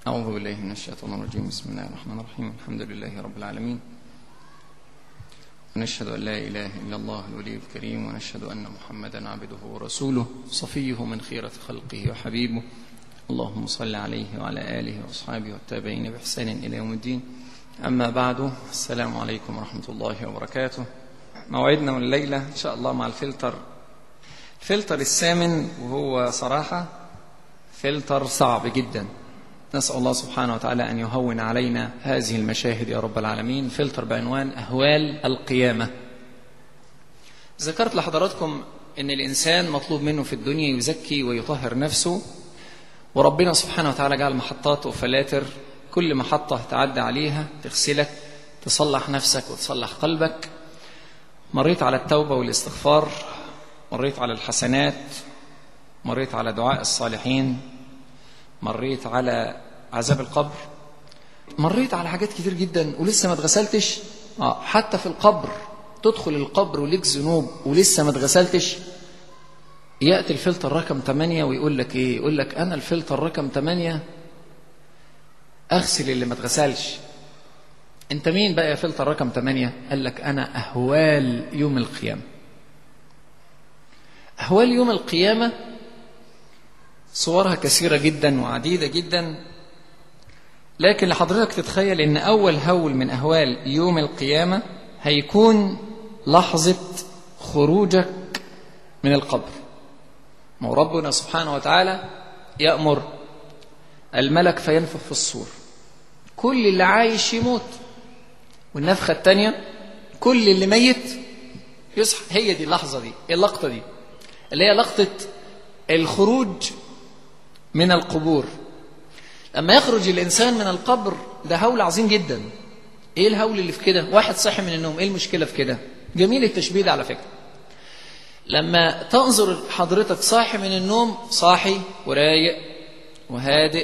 أعوذ بالله من الشيطان الرجيم بسم الله الرحمن الرحيم الحمد لله رب العالمين ونشهد أن لا إله إلا الله الولي الكريم ونشهد أن محمدا عبده ورسوله صفيه من خيرة خلقه وحبيبه اللهم صل عليه وعلى آله وأصحابه والتابعين بإحسان إلى يوم الدين أما بعد السلام عليكم ورحمة الله وبركاته موعدنا الليلة إن شاء الله مع الفلتر الفلتر الثامن وهو صراحة فلتر صعب جدا نسأل الله سبحانه وتعالى أن يهون علينا هذه المشاهد يا رب العالمين فلتر بعنوان أهوال القيامة ذكرت لحضراتكم أن الإنسان مطلوب منه في الدنيا يزكي ويطهر نفسه وربنا سبحانه وتعالى جعل محطات وفلاتر كل محطة تعدى عليها تغسلك تصلح نفسك وتصلح قلبك مريت على التوبة والاستغفار مريت على الحسنات مريت على دعاء الصالحين مريت على عذاب القبر مريت على حاجات كتير جدا ولسه ما اتغسلتش اه حتى في القبر تدخل القبر وليك ذنوب ولسه ما اتغسلتش ياتي الفلتر رقم 8 ويقول لك ايه يقول لك انا الفلتر رقم 8 اغسل اللي ما اتغسلش انت مين بقى يا فلتر رقم 8 قال لك انا اهوال يوم القيامه اهوال يوم القيامه صورها كثيرة جدا وعديدة جدا لكن لحضرتك تتخيل ان اول هول من اهوال يوم القيامة هيكون لحظة خروجك من القبر ما ربنا سبحانه وتعالى يأمر الملك فينفخ في الصور كل اللي عايش يموت والنفخة الثانية كل اللي ميت يصحى هي دي اللحظة دي اللقطة دي اللي هي لقطة الخروج من القبور لما يخرج الإنسان من القبر ده هول عظيم جدا إيه الهول اللي في كده واحد صحي من النوم إيه المشكلة في كده جميل التشبيه ده على فكرة لما تنظر حضرتك صاحي من النوم صاحي ورايق وهادئ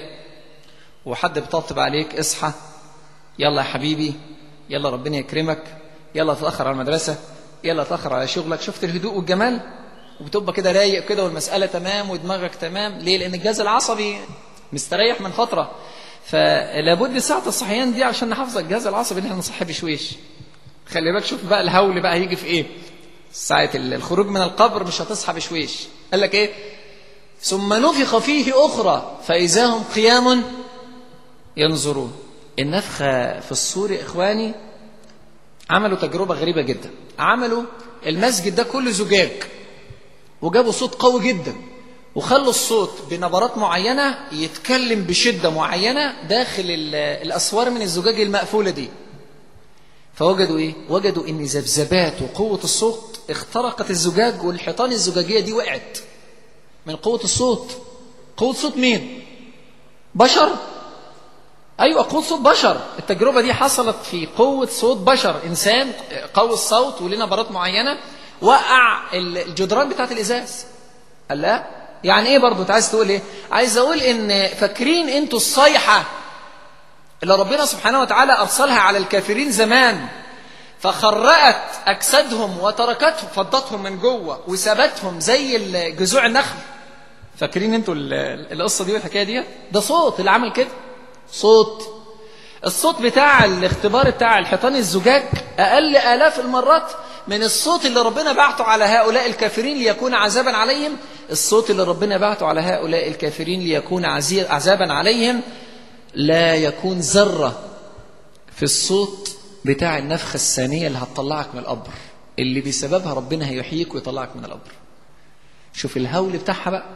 وحد بيطبطب عليك اصحى يلا يا حبيبي يلا ربنا يكرمك يلا تأخر على المدرسة يلا تأخر على شغلك شفت الهدوء والجمال وبتبقى كده رايق كده والمسألة تمام ودماغك تمام ليه لأن الجهاز العصبي مستريح من فترة فلابد ساعة الصحيان دي عشان نحافظ الجهاز العصبي ان احنا نصحي بشويش خلي بالك شوف بقى الهول بقى هيجي في ايه ساعة الخروج من القبر مش هتصحى بشويش قال لك ايه ثم نفخ فيه أخرى فإذا هم قيام ينظرون النفخة في الصور يا إخواني عملوا تجربة غريبة جدا عملوا المسجد ده كله زجاج وجابوا صوت قوي جدا وخلوا الصوت بنبرات معينة يتكلم بشدة معينة داخل الأسوار من الزجاج المقفولة دي فوجدوا إيه؟ وجدوا إن ذبذبات وقوة الصوت اخترقت الزجاج والحيطان الزجاجية دي وقعت من قوة الصوت قوة صوت مين؟ بشر؟ أيوة قوة صوت بشر التجربة دي حصلت في قوة صوت بشر إنسان قوي الصوت وليه نبرات معينة وقع الجدران بتاعت الازاز قال لا يعني ايه برضه انت عايز تقول ايه عايز اقول ان فاكرين انتوا الصيحه اللي ربنا سبحانه وتعالى ارسلها على الكافرين زمان فخرقت اجسادهم وتركتهم فضتهم من جوه وثبتهم زي جذوع النخل فاكرين انتوا القصه دي والحكايه دي ده صوت اللي عمل كده صوت الصوت بتاع الاختبار بتاع الحيطان الزجاج اقل الاف المرات من الصوت اللي ربنا بعته على هؤلاء الكافرين ليكون عذابا عليهم الصوت اللي ربنا بعته على هؤلاء الكافرين ليكون عذابا عليهم لا يكون ذرة في الصوت بتاع النفخة الثانية اللي هتطلعك من القبر اللي بسببها ربنا هيحييك ويطلعك من القبر شوف الهول بتاعها بقى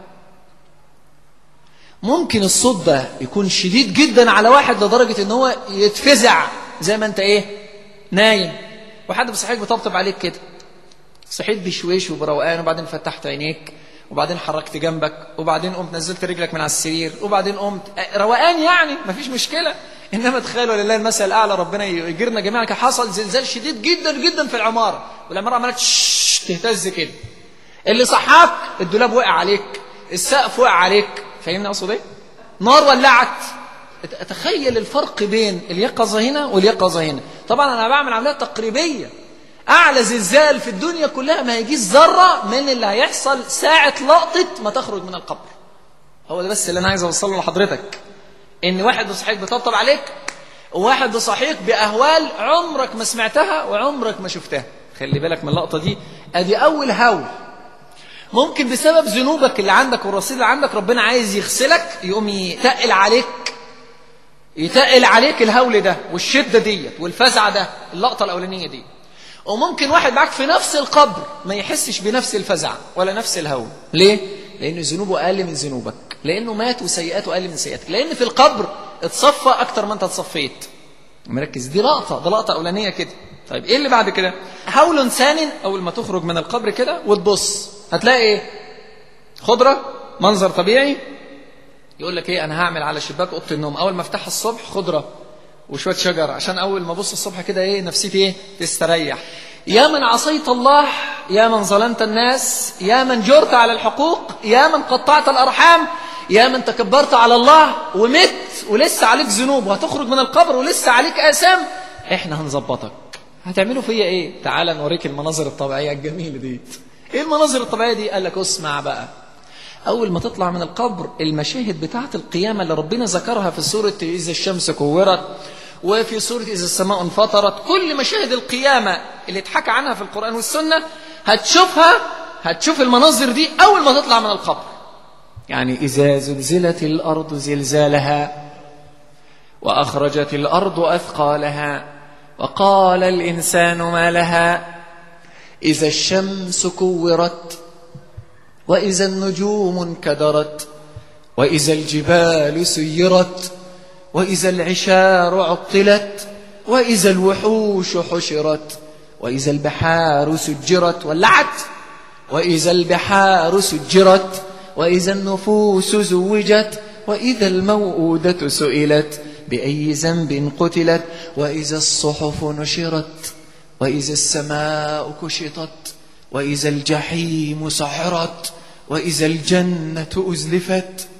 ممكن الصوت ده يكون شديد جدا على واحد لدرجة ان هو يتفزع زي ما انت ايه نايم وحد بصحيك بيطبطب عليك كده صحيت بشويش وبروقان وبعدين فتحت عينيك وبعدين حركت جنبك وبعدين قمت نزلت رجلك من على السرير وبعدين قمت روقان يعني مفيش مشكلة إنما تخيلوا لله المثل الأعلى ربنا يجرنا جميعا كان حصل زلزال شديد جدا جدا في العمارة والعمارة عملت تهتز كده اللي صحاك الدولاب وقع عليك السقف وقع عليك فاهمني أقصد إيه؟ نار ولعت تخيل الفرق بين اليقظة هنا واليقظة هنا طبعا أنا بعمل عمليات تقريبية أعلى زلزال في الدنيا كلها ما يجيش ذرة من اللي هيحصل ساعة لقطة ما تخرج من القبر هو ده بس اللي أنا عايز أوصله لحضرتك ان واحد بصحيك بيطبطب عليك وواحد بصحيك باهوال عمرك ما سمعتها وعمرك ما شفتها خلي بالك من اللقطه دي ادي اول هول ممكن بسبب ذنوبك اللي عندك والرصيد اللي عندك ربنا عايز يغسلك يقوم يتقل عليك يتقل عليك الهول ده والشده ديت والفزعه ده اللقطه الاولانيه دي وممكن واحد معاك في نفس القبر ما يحسش بنفس الفزع ولا نفس الهول ليه لان ذنوبه اقل من ذنوبك لانه مات وسيئاته اقل من سيئاتك لان في القبر اتصفى اكتر ما انت اتصفيت مركز دي لقطه ده لقطه اولانيه كده طيب ايه اللي بعد كده هول ثان اول ما تخرج من القبر كده وتبص هتلاقي ايه خضره منظر طبيعي يقول لك ايه انا هعمل على شباك اوضه النوم اول ما افتحها الصبح خضره وشويه شجر عشان اول ما ابص الصبح كده ايه نفسيتي ايه تستريح يا من عصيت الله يا من ظلمت الناس يا من جرت على الحقوق يا من قطعت الارحام يا من تكبرت على الله ومت ولسه عليك ذنوب وهتخرج من القبر ولسه عليك آثام احنا هنظبطك هتعملوا فيا ايه تعال نوريك المناظر الطبيعيه الجميله دي ايه المناظر الطبيعيه دي قال لك اسمع بقى اول ما تطلع من القبر المشاهد بتاعه القيامه اللي ربنا ذكرها في سوره اذا الشمس كورت وفي سوره اذا السماء انفطرت كل مشاهد القيامه اللي اتحكى عنها في القران والسنه هتشوفها هتشوف المناظر دي اول ما تطلع من القبر يعني اذا زلزلت الارض زلزالها واخرجت الارض اثقالها وقال الانسان ما لها اذا الشمس كورت واذا النجوم انكدرت واذا الجبال سيرت واذا العشار عطلت واذا الوحوش حشرت واذا البحار سجرت ولعت واذا البحار سجرت واذا النفوس زوجت واذا الموءوده سئلت باي ذنب قتلت واذا الصحف نشرت واذا السماء كشطت واذا الجحيم سعرت واذا الجنه ازلفت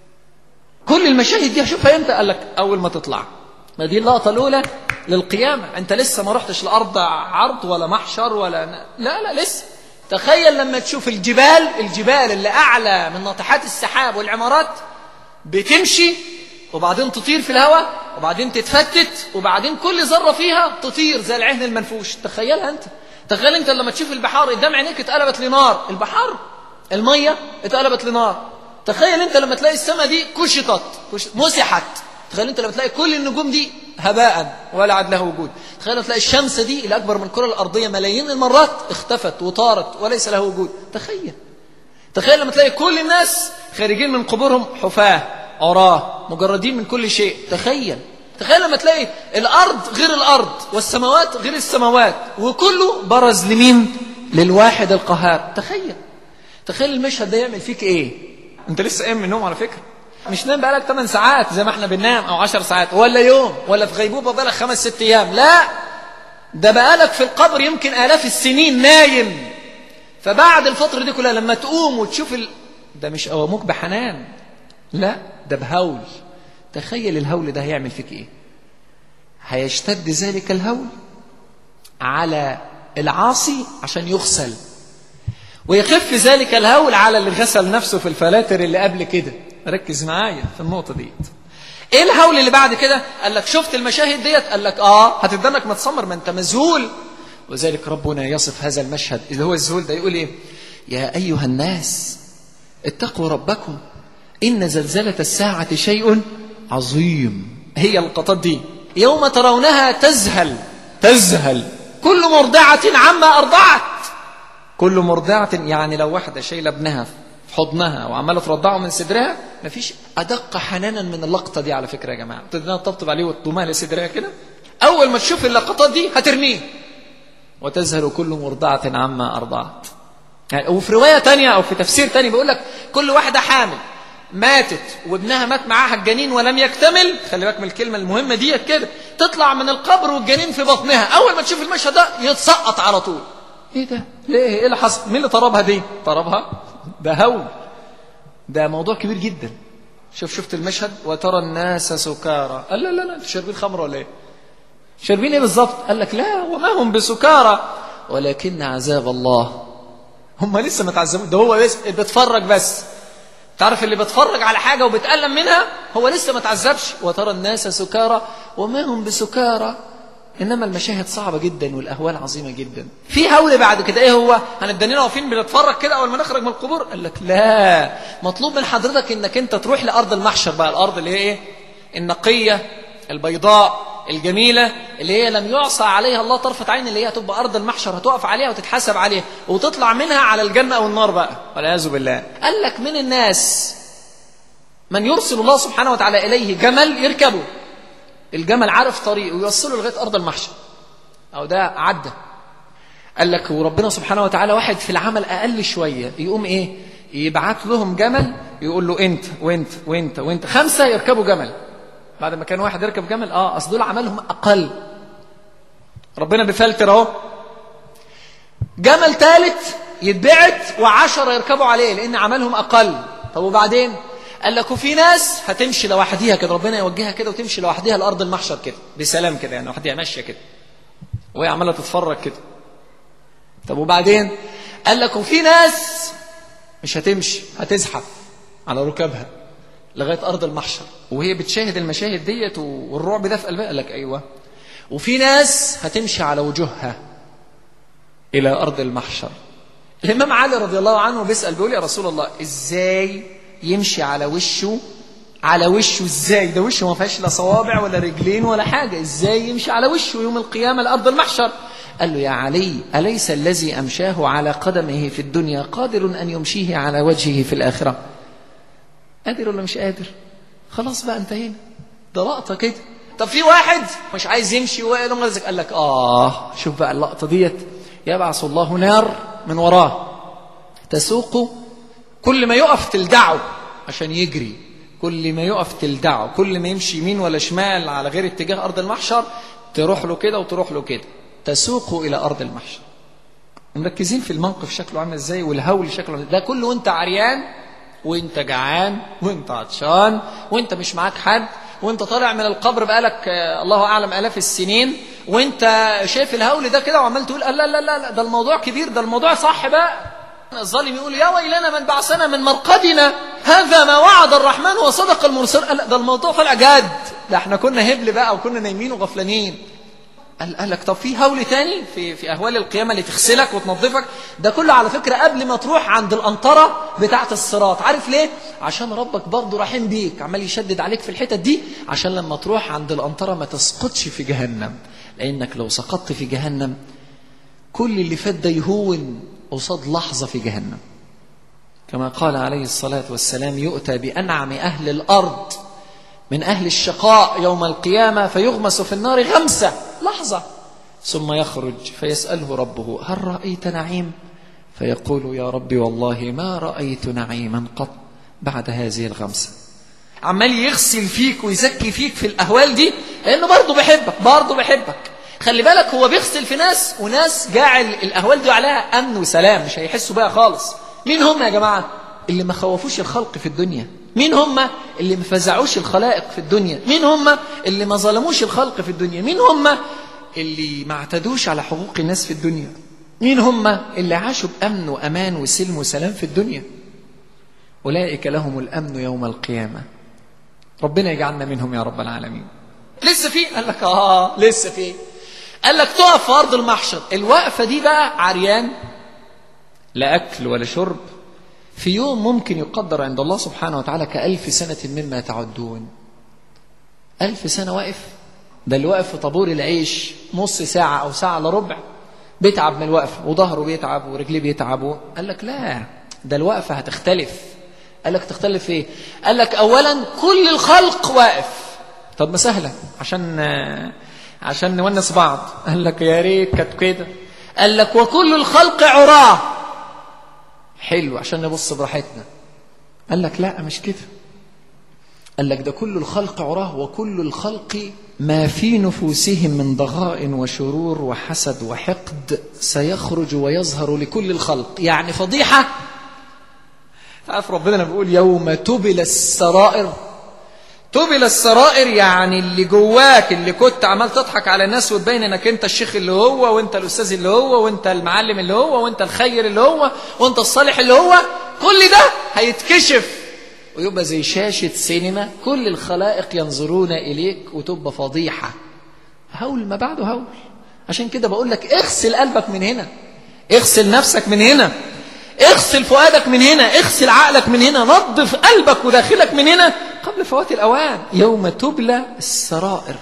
كل المشاهد دي هشوفها امتى قال لك اول ما تطلع ما دي اللقطه الاولى للقيامه انت لسه ما رحتش الارض عرض ولا محشر ولا لا لا لسه تخيل لما تشوف الجبال الجبال اللي اعلى من ناطحات السحاب والعمارات بتمشي وبعدين تطير في الهواء وبعدين تتفتت وبعدين كل ذره فيها تطير زي العهن المنفوش تخيلها انت تخيل انت لما تشوف البحار قدام عينيك اتقلبت لنار البحار الميه اتقلبت لنار تخيل انت لما تلاقي السماء دي كشطت كش... مسحت تخيل انت لما تلاقي كل النجوم دي هباء ولا عاد له وجود تخيل لما تلاقي الشمس دي اللي اكبر من الكره الارضيه ملايين المرات اختفت وطارت وليس له وجود تخيل تخيل لما تلاقي كل الناس خارجين من قبورهم حفاه عراه مجردين من كل شيء تخيل تخيل لما تلاقي الارض غير الارض والسماوات غير السماوات وكله برز لمين للواحد القهار تخيل تخيل المشهد ده يعمل فيك ايه انت لسه قايم من النوم على فكره مش نام بقالك 8 ساعات زي ما احنا بننام او 10 ساعات ولا يوم ولا في غيبوبه بقالك خمس ست ايام لا ده بقالك في القبر يمكن الاف السنين نايم فبعد الفتره دي كلها لما تقوم وتشوف ال... ده مش قواموك بحنان لا ده بهول تخيل الهول ده هيعمل فيك ايه هيشتد ذلك الهول على العاصي عشان يغسل ويخف ذلك الهول على اللي غسل نفسه في الفلاتر اللي قبل كده ركز معايا في النقطة ديت ايه الهول اللي بعد كده قال لك شفت المشاهد ديت قال لك اه هتدنك متسمر ما انت مذهول وذلك ربنا يصف هذا المشهد اللي هو الذهول ده يقول ايه يا ايها الناس اتقوا ربكم ان زلزلة الساعة شيء عظيم هي اللقطات دي يوم ترونها تذهل تذهل كل مرضعة عما أرضعت كل مرضعة يعني لو واحدة شايلة ابنها في حضنها وعمالة ترضعه من صدرها مفيش أدق حنانا من اللقطة دي على فكرة يا جماعة تدنا تطبطب عليه وتضمها لصدرها كده أول ما تشوف اللقطات دي هترميه وتذهل كل مرضعة عما أرضعت يعني وفي رواية تانية أو في تفسير تاني بيقول لك كل واحدة حامل ماتت وابنها مات معاها الجنين ولم يكتمل خلي بالك من الكلمة المهمة ديت كده تطلع من القبر والجنين في بطنها أول ما تشوف المشهد ده يتسقط على طول ايه ده ليه ايه اللي حصل مين اللي طربها دي طربها ده هول ده موضوع كبير جدا شوف شفت المشهد وترى الناس سكارى قال لا لا لا شاربين خمر ولا ايه شاربين ايه بالظبط قال لك لا وما هم بسكارى ولكن عذاب الله هم لسه ما تعذبوا ده هو بس بيتفرج بس تعرف اللي بيتفرج على حاجة وبتألم منها هو لسه ما تعذبش وترى الناس سكارى وما هم بسكارى إنما المشاهد صعبة جدا والأهوال عظيمة جدا في هول بعد كده إيه هو هنبدأ واقفين بنتفرج كده أول ما نخرج من القبور قال لك لا مطلوب من حضرتك إنك أنت تروح لأرض المحشر بقى الأرض اللي هي إيه النقية البيضاء الجميلة اللي هي لم يعصى عليها الله طرفة عين اللي هي هتبقى أرض المحشر هتقف عليها وتتحاسب عليها وتطلع منها على الجنة أو النار بقى والعياذ بالله قال لك من الناس من يرسل الله سبحانه وتعالى إليه جمل يركبه الجمل عارف طريقه ويوصله لغاية أرض المحشر أو ده عدى قال لك وربنا سبحانه وتعالى واحد في العمل أقل شوية يقوم إيه يبعت لهم جمل يقول له أنت وأنت وأنت وأنت خمسة يركبوا جمل بعد ما كان واحد يركب جمل اه اصل دول عملهم اقل ربنا بيفلتر اهو جمل ثالث يتبعت وعشرة يركبوا عليه لان عملهم اقل طب وبعدين قال لك وفي ناس هتمشي لوحديها كده ربنا يوجهها كده وتمشي لوحديها لارض المحشر كده بسلام كده يعني لوحديها ماشيه كده وهي عماله تتفرج كده طب وبعدين قال لك وفي ناس مش هتمشي هتزحف على ركابها لغايه ارض المحشر وهي بتشاهد المشاهد ديت والرعب ده في قلبها قال لك ايوه وفي ناس هتمشي على وجوهها الى ارض المحشر الامام علي رضي الله عنه بيسال بيقول يا رسول الله ازاي يمشي على وشه على وشه ازاي ده وشه ما فيهاش لا صوابع ولا رجلين ولا حاجه ازاي يمشي على وشه يوم القيامه لارض المحشر قال له يا علي اليس الذي امشاه على قدمه في الدنيا قادر ان يمشيه على وجهه في الاخره قادر ولا مش قادر خلاص بقى انتهينا ده لقطة كده طب في واحد مش عايز يمشي وقال مرزق قال لك آه شوف بقى اللقطة ديت يبعث الله نار من وراه تسوق كل ما يقف تلدعه عشان يجري كل ما يقف تلدعه كل ما يمشي يمين ولا شمال على غير اتجاه أرض المحشر تروح له كده وتروح له كده تسوق إلى أرض المحشر مركزين في الموقف شكله عامل ازاي والهول شكله ده كله وانت عريان وانت جعان وانت عطشان وانت مش معاك حد وانت طالع من القبر بقالك الله اعلم الاف السنين وانت شايف الهول ده كده وعمال تقول لا لا لا لا ده الموضوع كبير ده الموضوع صح بقى الظالم يقول يا ويلنا من بعثنا من مرقدنا هذا ما وعد الرحمن وصدق المرسل لا ده الموضوع طلع جد ده احنا كنا هبل بقى وكنا نايمين وغفلانين قال, قال لك طب في هول تاني في في اهوال القيامه اللي تغسلك وتنظفك ده كله على فكره قبل ما تروح عند القنطره بتاعه الصراط عارف ليه عشان ربك برضه رحيم بيك عمال يشدد عليك في الحتت دي عشان لما تروح عند القنطره ما تسقطش في جهنم لانك لو سقطت في جهنم كل اللي فات ده يهون قصاد لحظه في جهنم كما قال عليه الصلاه والسلام يؤتى بانعم اهل الارض من أهل الشقاء يوم القيامة فيغمس في النار غمسة لحظة ثم يخرج فيسأله ربه هل رأيت نعيم فيقول يا ربي والله ما رأيت نعيما قط بعد هذه الغمسة عمال يغسل فيك ويزكي فيك في الأهوال دي لأنه برضه بيحبك برضه بيحبك خلي بالك هو بيغسل في ناس وناس جاعل الأهوال دي عليها أمن وسلام مش هيحسوا بقى خالص مين هم يا جماعة اللي ما خوفوش الخلق في الدنيا مين هم اللي ما فزعوش الخلائق في الدنيا مين هم اللي ما ظلموش الخلق في الدنيا مين هم اللي ما اعتدوش على حقوق الناس في الدنيا مين هم اللي عاشوا بأمن وأمان وسلم وسلام في الدنيا أولئك لهم الأمن يوم القيامة ربنا يجعلنا منهم يا رب العالمين لسه في قال لك آه لسه في قال لك تقف في أرض المحشر الوقفة دي بقى عريان لا أكل ولا شرب في يوم ممكن يقدر عند الله سبحانه وتعالى كألف سنة مما تعدون ألف سنة واقف ده اللي واقف في طابور العيش نص ساعة أو ساعة إلا ربع بيتعب من الوقفة وظهره بيتعب ورجليه بيتعبوا قال لك لا ده الوقفة هتختلف قال لك تختلف ايه قال لك أولا كل الخلق واقف طب ما سهلة عشان عشان نونس بعض قال لك يا ريت كانت كده قال لك وكل الخلق عراه حلو عشان نبص براحتنا قال لك لا مش كده قال لك ده كل الخلق عراه وكل الخلق ما في نفوسهم من ضغاء وشرور وحسد وحقد سيخرج ويظهر لكل الخلق يعني فضيحة تعرف ربنا بيقول يوم تبل السرائر تبل السرائر يعني اللي جواك اللي كنت عمال تضحك على الناس وتبين انك انت الشيخ اللي هو وانت الاستاذ اللي هو وانت المعلم اللي هو وانت الخير اللي هو وانت الصالح اللي هو كل ده هيتكشف ويبقى زي شاشة سينما كل الخلائق ينظرون إليك وتبقى فضيحة هول ما بعده هول عشان كده بقول لك اغسل قلبك من هنا اغسل نفسك من هنا اغسل فؤادك من هنا اغسل عقلك من هنا نظف قلبك وداخلك من هنا قبل فوات الأوان يوم تبلى السرائر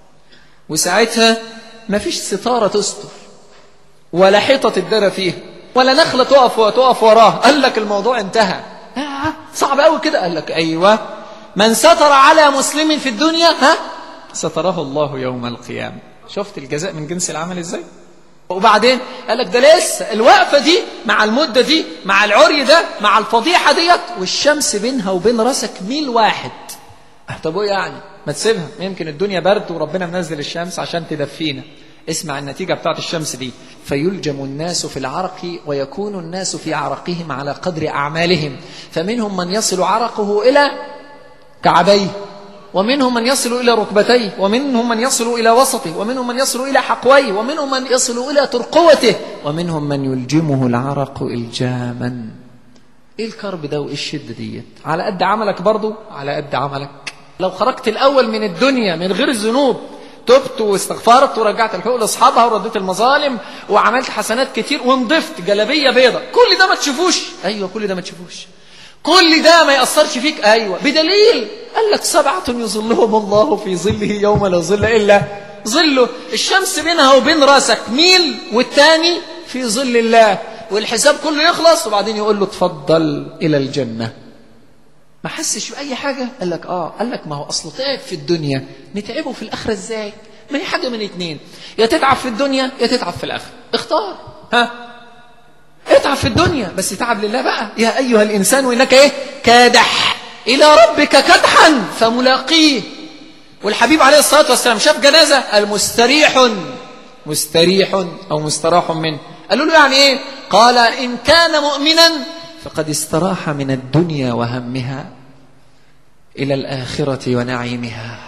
وساعتها ما فيش ستارة تستر ولا حيطة تدرى فيها ولا نخلة تقف وتقف وراه قال لك الموضوع انتهى آه صعب قوي كده قال لك أيوة من ستر على مسلم في الدنيا ها ستره الله يوم القيامة شفت الجزاء من جنس العمل ازاي وبعدين قال لك ده لسه الوقفة دي مع المدة دي مع العري ده مع الفضيحة ديت والشمس بينها وبين راسك ميل واحد طب ايه يعني ما تسيبها يمكن الدنيا برد وربنا منزل الشمس عشان تدفينا اسمع النتيجة بتاعت الشمس دي فيلجم الناس في العرق ويكون الناس في عرقهم على قدر أعمالهم فمنهم من يصل عرقه إلى كعبيه ومنهم من يصل إلى ركبتيه ومنهم من يصل إلى وسطه ومنهم من يصل إلى حقويه ومنهم من يصل إلى ترقوته ومنهم من يلجمه العرق إلجاما إيه الكرب ده وإيه الشدة ديت على قد عملك برضو على قد عملك لو خرجت الأول من الدنيا من غير الذنوب تبت واستغفرت ورجعت الحقوق لاصحابها ورديت المظالم وعملت حسنات كتير ونضفت جلابيه بيضة كل ده ما تشوفوش ايوه كل ده ما تشوفوش كل ده ما يأثرش فيك ايوه بدليل قال لك سبعة يظلهم الله في ظله يوم لا ظل الا ظله الشمس بينها وبين راسك ميل والتاني في ظل الله والحساب كله يخلص وبعدين يقول له اتفضل الى الجنه ما حسش بأي حاجة قال لك آه قال لك ما هو أصل تعب في الدنيا نتعبه في الآخرة إزاي ما هي حاجة من اتنين يا تتعب في الدنيا يا تتعب في الآخرة اختار ها اتعب في الدنيا بس تعب لله بقى يا أيها الإنسان وإنك إيه كادح إلى ربك كدحا فملاقيه والحبيب عليه الصلاة والسلام شاف جنازة المستريح مستريح أو مستراح منه قالوا له يعني إيه قال إن كان مؤمنا فقد استراح من الدنيا وهمها إلى الآخرة ونعيمها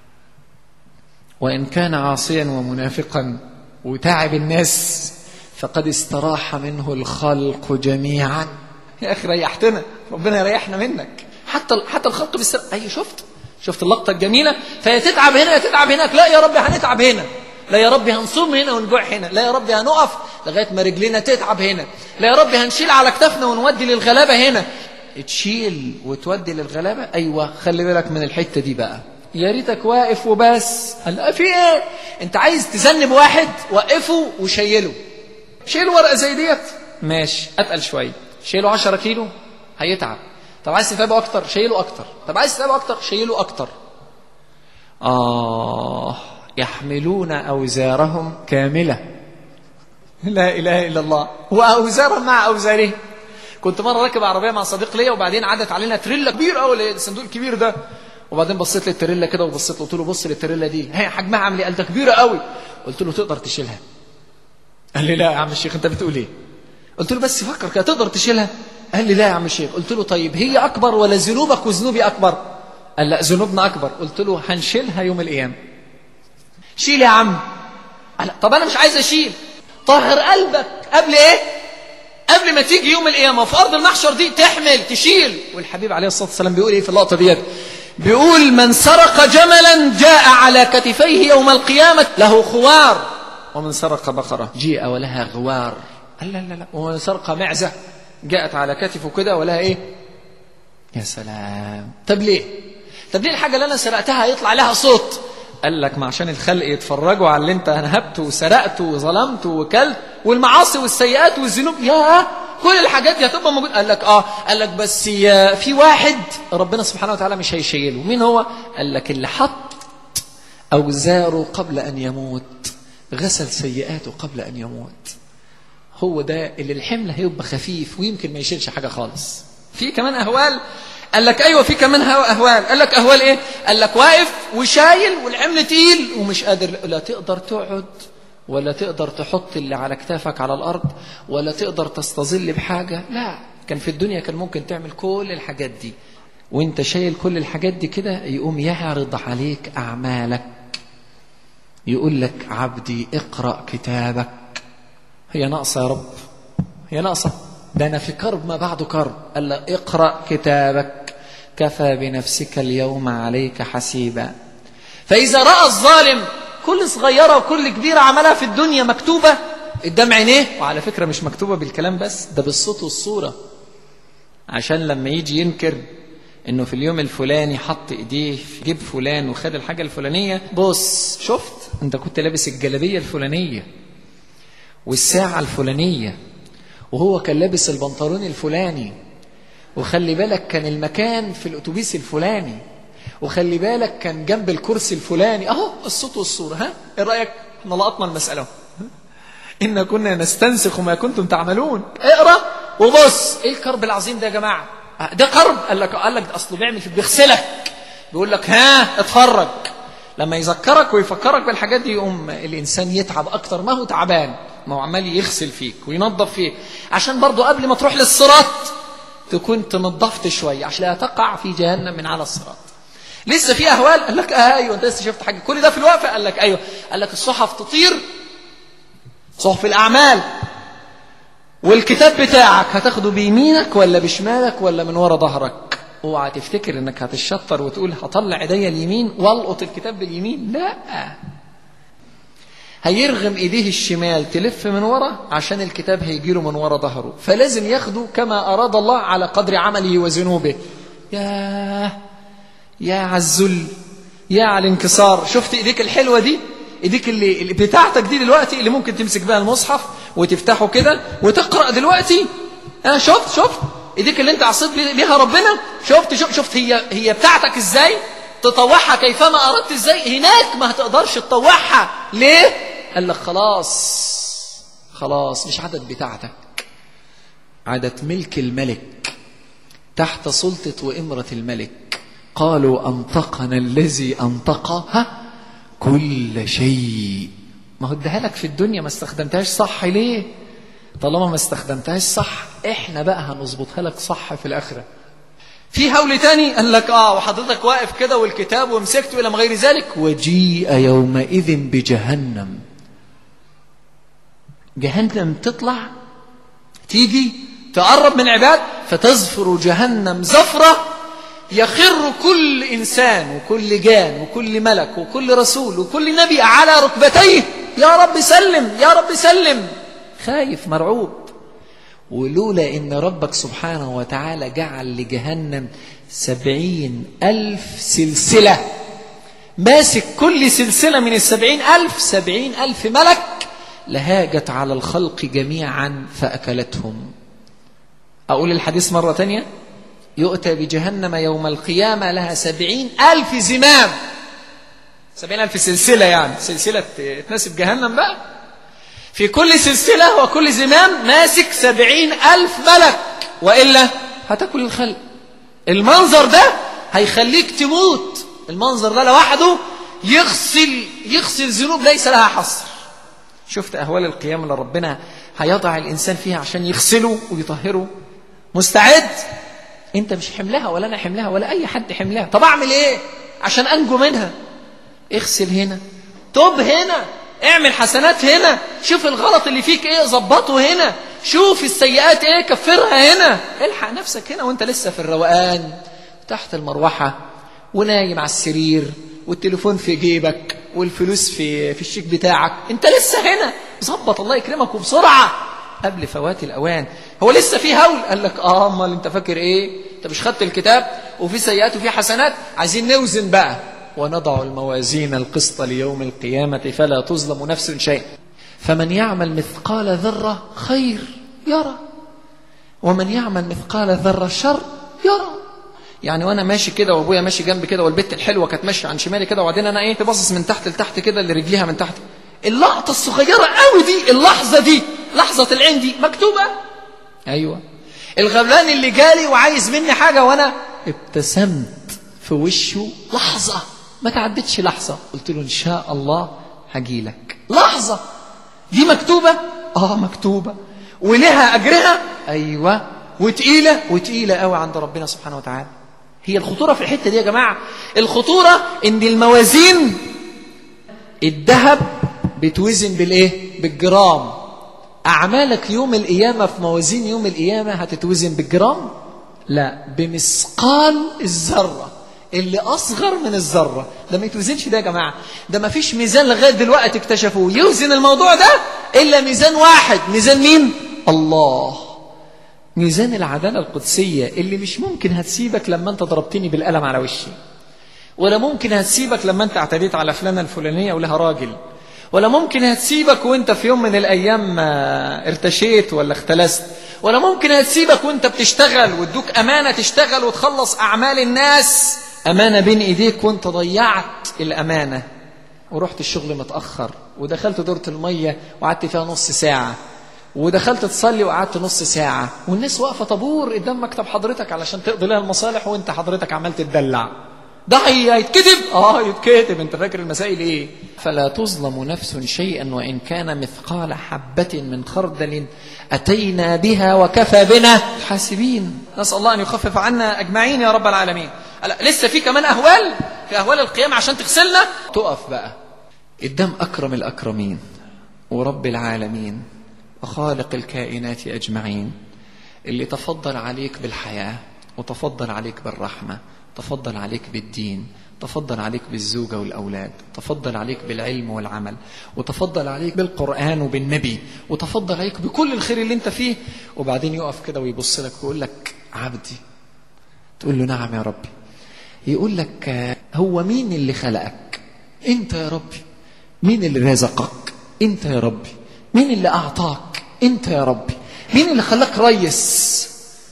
وإن كان عاصيا ومنافقا وتعب الناس فقد استراح منه الخلق جميعا يا أخي ريحتنا ربنا يريحنا منك حتى حتى الخلق بالسر أي شفت شفت اللقطة الجميلة فهي تتعب هنا يا تتعب هناك لا يا رب هنتعب هنا لا يا رب هنصوم هنا ونجوع هنا لا يا رب هنقف لغاية ما رجلنا تتعب هنا لا يا رب هنشيل على كتافنا ونودي للغلابة هنا تشيل وتودي للغلابة أيوة خلي بالك من الحتة دي بقى يا ريتك واقف وبس قال في ايه انت عايز تذنب واحد وقفه وشيله شيل ورقة زي ديت ماشي اتقل شوية شيله 10 كيلو هيتعب طب عايز تتعبه اكتر شيله اكتر طب عايز تتعبه اكتر شيله اكتر اه يحملون أوزارهم كاملة لا إله إلا الله وأوزارهم مع أوزارهم كنت مرة راكب عربية مع صديق ليا وبعدين عدت علينا تريلا كبير قوي الصندوق الكبير ده وبعدين بصيت للتريلا كده وبصيت له قلت له بص للتريلا دي هي حجمها عامل ايه قال ده كبيره قوي قلت له تقدر تشيلها قال لي لا يا عم الشيخ انت بتقول ايه قلت له بس فكر كده تقدر تشيلها قال لي لا يا عم الشيخ قلت له طيب هي اكبر ولا ذنوبك وذنوبي اكبر قال لا ذنوبنا اكبر قلت له هنشيلها يوم القيامه شيل يا عم قال طب انا مش عايز اشيل طهر قلبك قبل ايه قبل ما تيجي يوم القيامه في ارض المحشر دي تحمل تشيل والحبيب عليه الصلاه والسلام بيقول ايه في اللقطه ديت بيقول من سرق جملا جاء على كتفيه يوم القيامه له خوار ومن سرق بقره جيء ولها غوار قال لا لا لا ومن سرق معزه جاءت على كتفه كده ولها ايه يا سلام طب ليه طب ليه الحاجه اللي انا سرقتها يطلع لها صوت قال لك ما عشان الخلق يتفرجوا على اللي انت نهبته وسرقته وظلمته وكلت والمعاصي والسيئات والذنوب يا كل الحاجات دي هتبقى موجوده قال لك اه قال لك بس في واحد ربنا سبحانه وتعالى مش هيشيله مين هو قال لك اللي حط اوزاره قبل ان يموت غسل سيئاته قبل ان يموت هو ده اللي الحمل هيبقى خفيف ويمكن ما يشيلش حاجه خالص في كمان اهوال قال لك ايوه في كمان اهوال قال لك اهوال ايه قال لك واقف وشايل والحمل تقيل ومش قادر لا تقدر تقعد ولا تقدر تحط اللي على كتافك على الارض ولا تقدر تستظل بحاجه لا كان في الدنيا كان ممكن تعمل كل الحاجات دي وانت شايل كل الحاجات دي كده يقوم يعرض عليك اعمالك يقول لك عبدي اقرا كتابك هي ناقصه يا رب هي ناقصه ده انا في كرب ما بعده كرب قال له اقرا كتابك كفى بنفسك اليوم عليك حسيبا فإذا رأى الظالم كل صغيرة وكل كبيرة عملها في الدنيا مكتوبة قدام عينيه وعلى فكرة مش مكتوبة بالكلام بس ده بالصوت والصورة عشان لما يجي ينكر انه في اليوم الفلاني حط ايديه في جيب فلان وخد الحاجة الفلانية بص شفت انت كنت لابس الجلابية الفلانية والساعة الفلانية وهو كان لابس البنطلون الفلاني وخلي بالك كان المكان في الاتوبيس الفلاني وخلي بالك كان جنب الكرسي الفلاني اهو الصوت والصورة ها ايه رأيك احنا لقطنا المسألة إن كنا نستنسخ ما كنتم تعملون اقرأ وبص ايه الكرب العظيم ده يا جماعة ده كرب قال لك قال لك ده اصله بيعمل في بيغسلك بيقول لك ها اتفرج لما يذكرك ويفكرك بالحاجات دي يقوم الانسان يتعب اكتر ما هو تعبان ما هو عمال يغسل فيك وينظف فيك عشان برضه قبل ما تروح للصراط تكون تنظفت شويه عشان لا تقع في جهنم من على الصراط لسه في اهوال قال لك آه ايوه انت لسه شفت حاجه كل ده في الوقفه قال لك ايوه قال لك الصحف تطير صحف الاعمال والكتاب بتاعك هتاخده بيمينك ولا بشمالك ولا من ورا ظهرك اوعى تفتكر انك هتشطر وتقول هطلع ايديا اليمين والقط الكتاب باليمين لا هيرغم ايديه الشمال تلف من ورا عشان الكتاب هيجيله من ورا ظهره فلازم ياخده كما اراد الله على قدر عمله وذنوبه يا يا على الذل يا على الانكسار شفت ايديك الحلوه دي ايديك اللي, اللي بتاعتك دي دلوقتي اللي ممكن تمسك بها المصحف وتفتحه كده وتقرا دلوقتي ها شفت شفت ايديك اللي انت عصيت بيها ربنا شفت شفت شفت هي هي بتاعتك ازاي تطوعها كيفما اردت ازاي هناك ما هتقدرش تطوعها ليه قال لك خلاص خلاص مش عدد بتاعتك عدد ملك الملك تحت سلطة وإمرة الملك قالوا أنطقنا الذي أنطقها كل شيء ما هو اديها لك في الدنيا ما استخدمتهاش صح ليه طالما ما استخدمتهاش صح احنا بقى هنظبطها لك صح في الاخره في هول تاني قال لك اه وحضرتك واقف كده والكتاب ومسكته الى ما غير ذلك وجيء يومئذ بجهنم جهنم تطلع تيجي تقرب من العباد فتزفر جهنم زفره يخر كل إنسان وكل جان وكل ملك وكل رسول وكل نبي على ركبتيه يا رب سلم يا رب سلم خايف مرعوب ولولا إن ربك سبحانه وتعالى جعل لجهنم سبعين ألف سلسلة ماسك كل سلسلة من السبعين ألف سبعين ألف ملك لهاجت على الخلق جميعا فأكلتهم أقول الحديث مرة تانية يؤتى بجهنم يوم القيامة لها سبعين ألف زمام سبعين ألف سلسلة يعني سلسلة تناسب جهنم بقى في كل سلسلة وكل زمام ماسك سبعين ألف ملك وإلا هتاكل الخلق المنظر ده هيخليك تموت المنظر ده لوحده يغسل يغسل ذنوب ليس لها حصر شفت أهوال القيامة اللي ربنا هيضع الإنسان فيها عشان يغسله ويطهره مستعد انت مش حملها ولا انا حملها ولا اي حد حملها طب اعمل ايه عشان انجو منها اغسل هنا توب هنا اعمل حسنات هنا شوف الغلط اللي فيك ايه ظبطه هنا شوف السيئات ايه كفرها هنا الحق نفسك هنا وانت لسه في الروقان تحت المروحة ونايم على السرير والتليفون في جيبك والفلوس في في الشيك بتاعك انت لسه هنا ظبط الله يكرمك وبسرعة قبل فوات الأوان هو لسه في هول قال لك اه امال انت فاكر ايه انت مش خدت الكتاب وفي سيئات وفي حسنات عايزين نوزن بقى ونضع الموازين القسط ليوم القيامة فلا تظلم نفس شيء فمن يعمل مثقال ذرة خير يرى ومن يعمل مثقال ذرة شر يرى يعني وانا ماشي كده وابويا ماشي جنبي كده والبت الحلوه كانت ماشيه عن شمالي كده وبعدين انا ايه باصص من تحت لتحت كده لرجليها من تحت اللقطه الصغيره قوي دي اللحظه دي لحظه العين دي مكتوبه ايوه الغبلان اللي جالي وعايز مني حاجه وانا ابتسمت في وشه لحظه ما تعدتش لحظه قلت له ان شاء الله هجيلك لحظه دي مكتوبه اه مكتوبه ولها اجرها ايوه وتقيله وتقيله قوي عند ربنا سبحانه وتعالى هي الخطوره في الحته دي يا جماعه الخطوره ان الموازين الذهب بتوزن بالايه بالجرام أعمالك يوم القيامة في موازين يوم القيامة هتتوزن بالجرام لا بمثقال الذرة اللي أصغر من الذرة ده ما يتوزنش ده يا جماعة ده ما فيش ميزان لغاية دلوقتي اكتشفوه يوزن الموضوع ده إلا ميزان واحد ميزان مين؟ الله ميزان العدالة القدسية اللي مش ممكن هتسيبك لما أنت ضربتني بالقلم على وشي ولا ممكن هتسيبك لما أنت اعتديت على فلانة الفلانية ولها راجل ولا ممكن هتسيبك وانت في يوم من الايام ارتشيت ولا اختلست ولا ممكن هتسيبك وانت بتشتغل وادوك امانه تشتغل وتخلص اعمال الناس امانه بين ايديك وانت ضيعت الامانه ورحت الشغل متاخر ودخلت دوره الميه وقعدت فيها نص ساعه ودخلت تصلي وقعدت نص ساعه والناس واقفه طابور قدام مكتب حضرتك علشان تقضي لها المصالح وانت حضرتك عمال تدلع ده هيتكتب اه يتكتب انت فاكر المسائل ايه فلا تظلم نفس شيئا وان كان مثقال حبه من خردل اتينا بها وكفى بنا حاسبين نسال الله ان يخفف عنا اجمعين يا رب العالمين لسه في كمان اهوال في اهوال القيامه عشان تغسلنا تقف بقى قدام اكرم الاكرمين ورب العالمين وخالق الكائنات اجمعين اللي تفضل عليك بالحياه وتفضل عليك بالرحمه تفضل عليك بالدين تفضل عليك بالزوجة والأولاد تفضل عليك بالعلم والعمل وتفضل عليك بالقرآن وبالنبي وتفضل عليك بكل الخير اللي انت فيه وبعدين يقف كده ويبص لك ويقول لك عبدي تقول له نعم يا ربي يقول لك هو مين اللي خلقك انت يا ربي مين اللي رزقك انت يا ربي مين اللي أعطاك انت يا ربي مين اللي خلاك ريس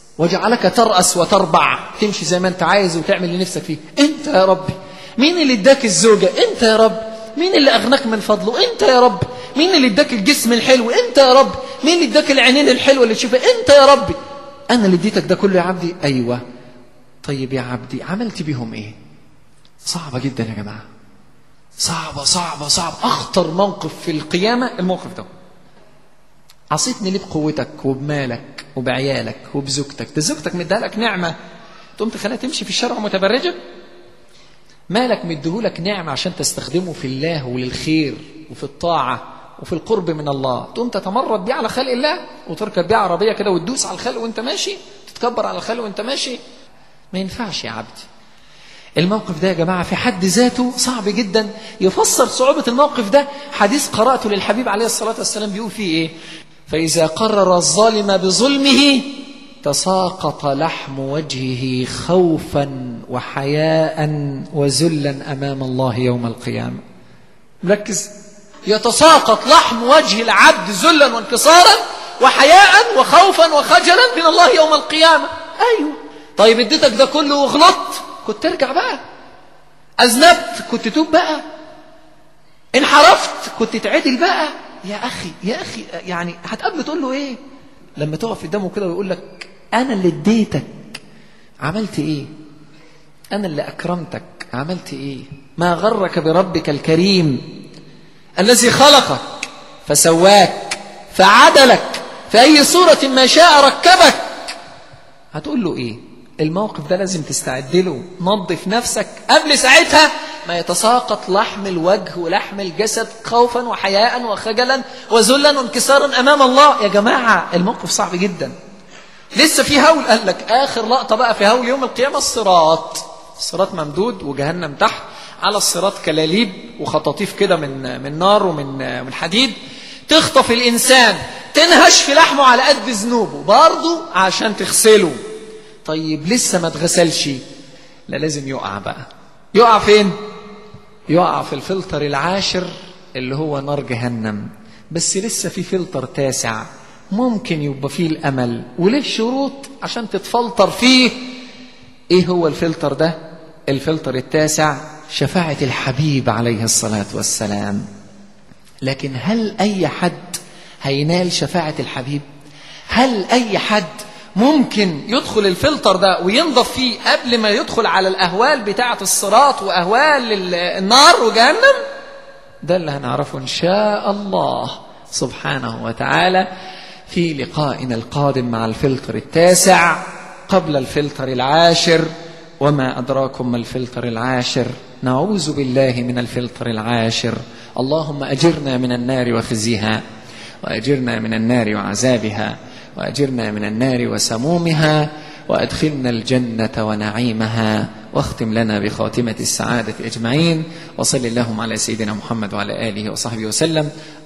وجعلك ترأس وتربع تمشي زي ما انت عايز وتعمل اللي نفسك فيه انت يا ربي مين اللي اداك الزوجة انت يا رب مين اللي اغناك من فضله انت يا رب مين اللي اداك الجسم الحلو انت يا رب مين اللي اداك العينين الحلوة اللي تشوفها انت يا ربي انا اللي اديتك ده كله يا عبدي ايوه طيب يا عبدي عملت بيهم ايه صعبة جدا يا جماعة صعبة صعبة صعبة اخطر موقف في القيامة الموقف ده عصيتني ليه بقوتك وبمالك وبعيالك وبزوجتك ده زوجتك مديها نعمه تقوم تخليها تمشي في الشارع متبرجه مالك مديهولك نعمه عشان تستخدمه في الله وللخير وفي الطاعه وفي القرب من الله تقوم تتمرد بيه على خلق الله وتركب بيه عربيه كده وتدوس على الخلق وانت ماشي تتكبر على الخلق وانت ماشي ما ينفعش يا عبدي الموقف ده يا جماعة في حد ذاته صعب جدا يفسر صعوبة الموقف ده حديث قرأته للحبيب عليه الصلاة والسلام بيقول فيه إيه فإذا قرر الظالم بظلمه تساقط لحم وجهه خوفا وحياء وذلا أمام الله يوم القيامة مركز يتساقط لحم وجه العبد ذلا وانكسارا وحياء وخوفا وخجلا من الله يوم القيامة أيوه طيب اديتك ده كله وغلطت كنت ترجع بقى أذنبت كنت تتوب بقى انحرفت كنت تعدل بقى يا أخي يا أخي يعني هتقابله تقول له إيه لما تقف قدامه كده ويقول لك أنا اللي اديتك عملت إيه أنا اللي أكرمتك عملت إيه ما غرك بربك الكريم الذي خلقك فسواك فعدلك في أي صورة ما شاء ركبك هتقول له إيه الموقف ده لازم تستعد له نظف نفسك قبل ساعتها ما يتساقط لحم الوجه ولحم الجسد خوفا وحياء وخجلا وذلا وانكسارا امام الله يا جماعه الموقف صعب جدا لسه في هول قال لك اخر لقطه بقى في هول يوم القيامه الصراط الصراط ممدود وجهنم تحت على الصراط كلاليب وخطاطيف كده من من نار ومن من حديد تخطف الانسان تنهش في لحمه على قد ذنوبه برضه عشان تغسله طيب لسه ما اتغسلش لا لازم يقع بقى يقع فين يقع في الفلتر العاشر اللي هو نار جهنم بس لسه في فلتر تاسع ممكن يبقى فيه الامل وليه شروط عشان تتفلتر فيه ايه هو الفلتر ده الفلتر التاسع شفاعة الحبيب عليه الصلاة والسلام لكن هل أي حد هينال شفاعة الحبيب هل أي حد ممكن يدخل الفلتر ده وينضف فيه قبل ما يدخل على الأهوال بتاعة الصراط وأهوال النار وجهنم ده اللي هنعرفه إن شاء الله سبحانه وتعالى في لقائنا القادم مع الفلتر التاسع قبل الفلتر العاشر وما أدراكم ما الفلتر العاشر نعوذ بالله من الفلتر العاشر اللهم أجرنا من النار وخزيها وأجرنا من النار وعذابها وأجرنا من النار وسمومها وأدخلنا الجنة ونعيمها واختم لنا بخاتمة السعادة أجمعين وصل اللهم على سيدنا محمد وعلى آله وصحبه وسلم